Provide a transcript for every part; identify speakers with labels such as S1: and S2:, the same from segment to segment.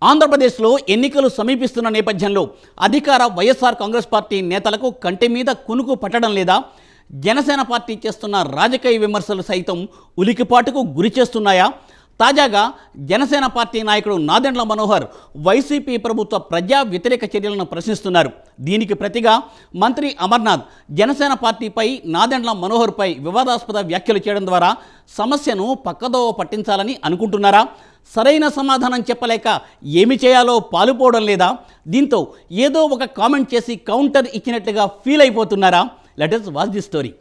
S1: ఆంధ్రప్రదేశ్లో ఎన్నికలు సమీపిస్తున్న నేపథ్యంలో అధికార వైఎస్ఆర్ కాంగ్రెస్ పార్టీ నేతలకు కంటి మీద కునుకు పట్టడం లేదా జనసేన పార్టీ చేస్తున్న రాజకీయ విమర్శలు సైతం ఉలికిపాటుకు గురి చేస్తున్నాయా తాజాగా జనసేన పార్టీ నాయకుడు నాదెండ్ల మనోహర్ వైసీపీ ప్రభుత్వ ప్రజా వ్యతిరేక చర్యలను ప్రశ్నిస్తున్నారు దీనికి ప్రతిగా మంత్రి అమర్నాథ్ జనసేన పార్టీపై నాదెండ్ల మనోహర్పై వివాదాస్పద వ్యాఖ్యలు చేయడం ద్వారా సమస్యను పక్కదోవ పట్టించాలని అనుకుంటున్నారా సరైన సమాధానం చెప్పలేక ఏమి చేయాలో పాలుపోవడం లేదా దీంతో ఏదో ఒక కామెంట్ చేసి కౌంటర్ ఇచ్చినట్లుగా feel అయిపోతున్నారా let us watch the story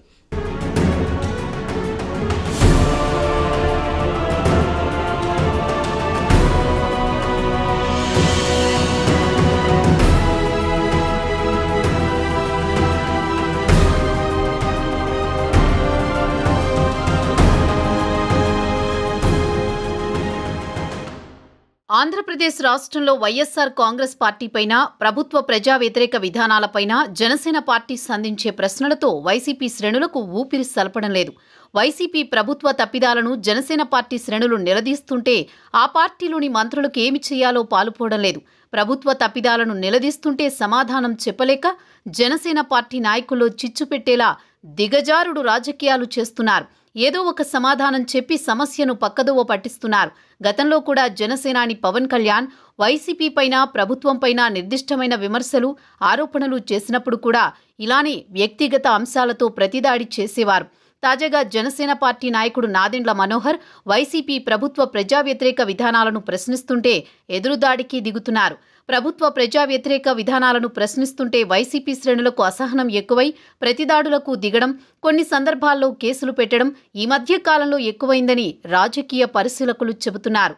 S2: Andhra Pradesh రాష్ట్రంలో వైఎస్సార్ కాంగ్రెస్ పార్టీపైన ప్రభుత్వ ప్రజా వ్యతిరేక విధానాలపైన జనసేన పార్టీ సంధించే ప్రశ్నలతో వైసీపీ శ్రేణులకు ఊపిరి సలపడం లేదు వైసీపీ ప్రభుత్వ తప్పిదాలను జనసేన పార్టీ శ్రేణులు నిలదీస్తుంటే ఆ పార్టీలోని మంత్రులకు ఏమి చేయాలో పాలుపోవడం లేదు ప్రభుత్వ తప్పిదాలను నిలదీస్తుంటే సమాధానం చెప్పలేక జనసేన పార్టీ నాయకుల్లో చిచ్చు పెట్టేలా దిగజారుడు రాజకీయాలు చేస్తున్నారు ఏదో ఒక సమాధానం చెప్పి సమస్యను పక్కదోవ పట్టిస్తున్నారు గతంలో కూడా జనసేనాని పవన్ కళ్యాణ్ వైసీపీ పైన ప్రభుత్వంపైన నిర్దిష్టమైన విమర్శలు ఆరోపణలు చేసినప్పుడు కూడా ఇలానే వ్యక్తిగత అంశాలతో ప్రతిదాడి చేసేవారు తాజాగా జనసేన పార్టీ నాయకుడు నాదెండ్ల మనోహర్ వైసీపీ ప్రభుత్వ ప్రజా వ్యతిరేక విధానాలను ప్రశ్నిస్తుంటే ఎదురుదాడికి దిగుతున్నారు ప్రభుత్వ ప్రజా వ్యతిరేక విధానాలను ప్రశ్నిస్తుంటే వైసీపీ శ్రేణులకు అసహనం ఎక్కువై ప్రతిదాడులకు దిగడం కొన్ని సందర్భాల్లో కేసులు పెట్టడం ఈ మధ్య కాలంలో ఎక్కువైందని రాజకీయ పరిశీలకులు చెబుతున్నారు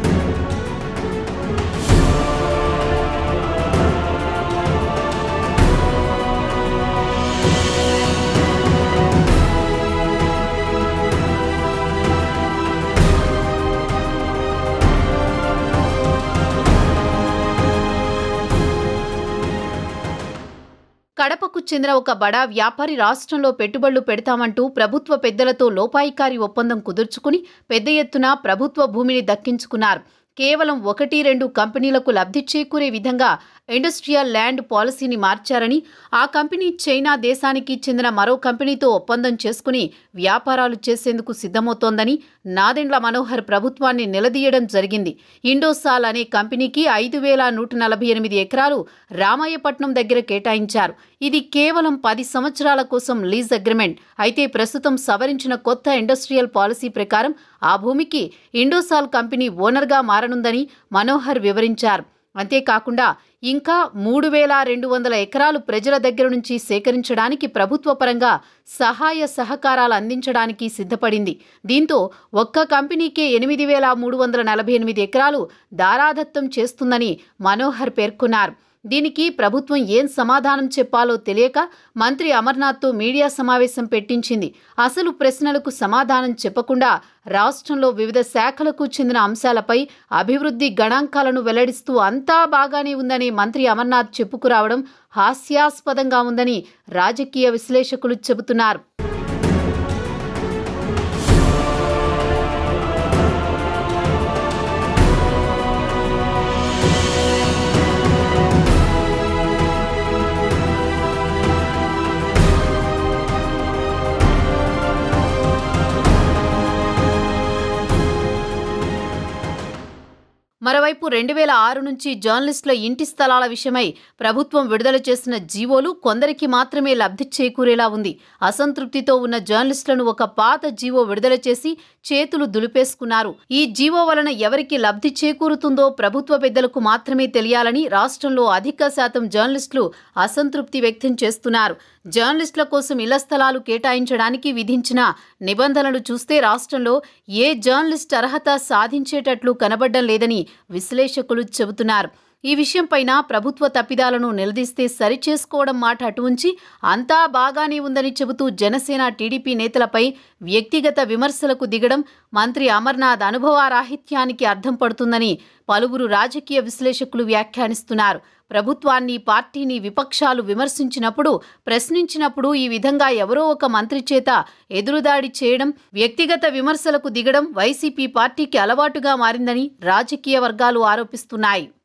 S2: కడపకు చెందిన ఒక బడా వ్యాపారి రాష్ట్రంలో పెట్టుబడులు పెడతామంటూ ప్రభుత్వ పెద్దలతో లోపాయికారి ఒప్పందం కుదుర్చుకుని పెద్ద ఎత్తున ప్రభుత్వ భూమిని దక్కించుకున్నారు కేవలం ఒకటి రెండు కంపెనీలకు లబ్ధి చేకూరే విధంగా ఇండస్ట్రియల్ ల్యాండ్ పాలసీని మార్చారని ఆ కంపెనీ చైనా దేశానికి చెందిన మరో కంపెనీతో ఒప్పందం చేసుకుని వ్యాపారాలు చేసేందుకు సిద్ధమవుతోందని నాదెండ్ల మనోహర్ ప్రభుత్వాన్ని నిలదీయడం జరిగింది ఇండోసాల్ అనే కంపెనీకి ఐదు వేల నూట నలభై ఎనిమిది ఎకరాలు రామాయపట్నం దగ్గర కేటాయించారు ఇది కేవలం పది సంవత్సరాల కోసం లీజ్ అగ్రిమెంట్ అయితే ప్రస్తుతం సవరించిన కొత్త ఇండస్ట్రియల్ పాలసీ ప్రకారం ఆ భూమికి ఇండోసాల్ కంపెనీ ఓనర్గా మారనుందని మనోహర్ వివరించారు అంతేకాకుండా ఇంకా మూడు వేల రెండు వందల ఎకరాలు ప్రజల దగ్గర నుంచి సేకరించడానికి ప్రభుత్వ పరంగా సహాయ సహకారాలు అందించడానికి సిద్ధపడింది దీంతో ఒక్క కంపెనీకే ఎనిమిది వేల మూడు వందల నలభై ఎనిమిది ఎకరాలు దారాదత్తం చేస్తుందని మనోహర్ పేర్కొన్నారు దీనికి ప్రభుత్వం ఏం సమాధానం చెప్పాలో తెలియక మంత్రి అమర్నాథ్తో మీడియా సమావేశం పెట్టించింది అసలు ప్రశ్నలకు సమాధానం చెప్పకుండా రాష్ట్రంలో వివిధ శాఖలకు చెందిన అంశాలపై అభివృద్ధి గణాంకాలను వెల్లడిస్తూ అంతా బాగానే ఉందని మంత్రి అమర్నాథ్ చెప్పుకురావడం హాస్యాస్పదంగా ఉందని రాజకీయ విశ్లేషకులు చెబుతున్నారు మరోవైపు రెండు వేల ఆరు నుంచి జర్నలిస్టుల ఇంటి స్థలాల విషయమై ప్రభుత్వం విడుదల చేసిన జీవోలు కొందరికి మాత్రమే లబ్ధి చేకూరేలా ఉంది అసంతృప్తితో ఉన్న జర్నలిస్టులను ఒక పాత జీవో విడుదల చేసి చేతులు దులిపేసుకున్నారు ఈ జీవో వలన ఎవరికి లబ్ధి చేకూరుతుందో ప్రభుత్వ పెద్దలకు మాత్రమే తెలియాలని రాష్ట్రంలో అధిక శాతం జర్నలిస్టులు అసంతృప్తి వ్యక్తం చేస్తున్నారు జర్నలిస్టుల కోసం ఇళ్ల స్థలాలు కేటాయించడానికి విధించిన నిబంధనలు చూస్తే రాష్ట్రంలో ఏ జర్నలిస్ట్ అర్హత సాధించేటట్లు కనబడ్డం లేదని విశ్లేషకులు చెబుతున్నారు ఈ విషయంపైన ప్రభుత్వ తప్పిదాలను నిలదీస్తే సరిచేసుకోవడం మాట అటు ఉంచి అంతా బాగానే ఉందని చెబుతూ జనసేన టీడీపీ నేతలపై వ్యక్తిగత విమర్శలకు దిగడం మంత్రి అమర్నాథ్ అనుభవారాహిత్యానికి అర్థం పడుతుందని పలువురు రాజకీయ విశ్లేషకులు వ్యాఖ్యానిస్తున్నారు ప్రభుత్వాన్ని పార్టీని విపక్షాలు విమర్శించినప్పుడు ప్రశ్నించినప్పుడు ఈ విధంగా ఎవరో ఒక మంత్రి చేత ఎదురుదాడి చేయడం వ్యక్తిగత విమర్శలకు దిగడం వైసీపీ పార్టీకి అలవాటుగా మారిందని రాజకీయ వర్గాలు ఆరోపిస్తున్నాయి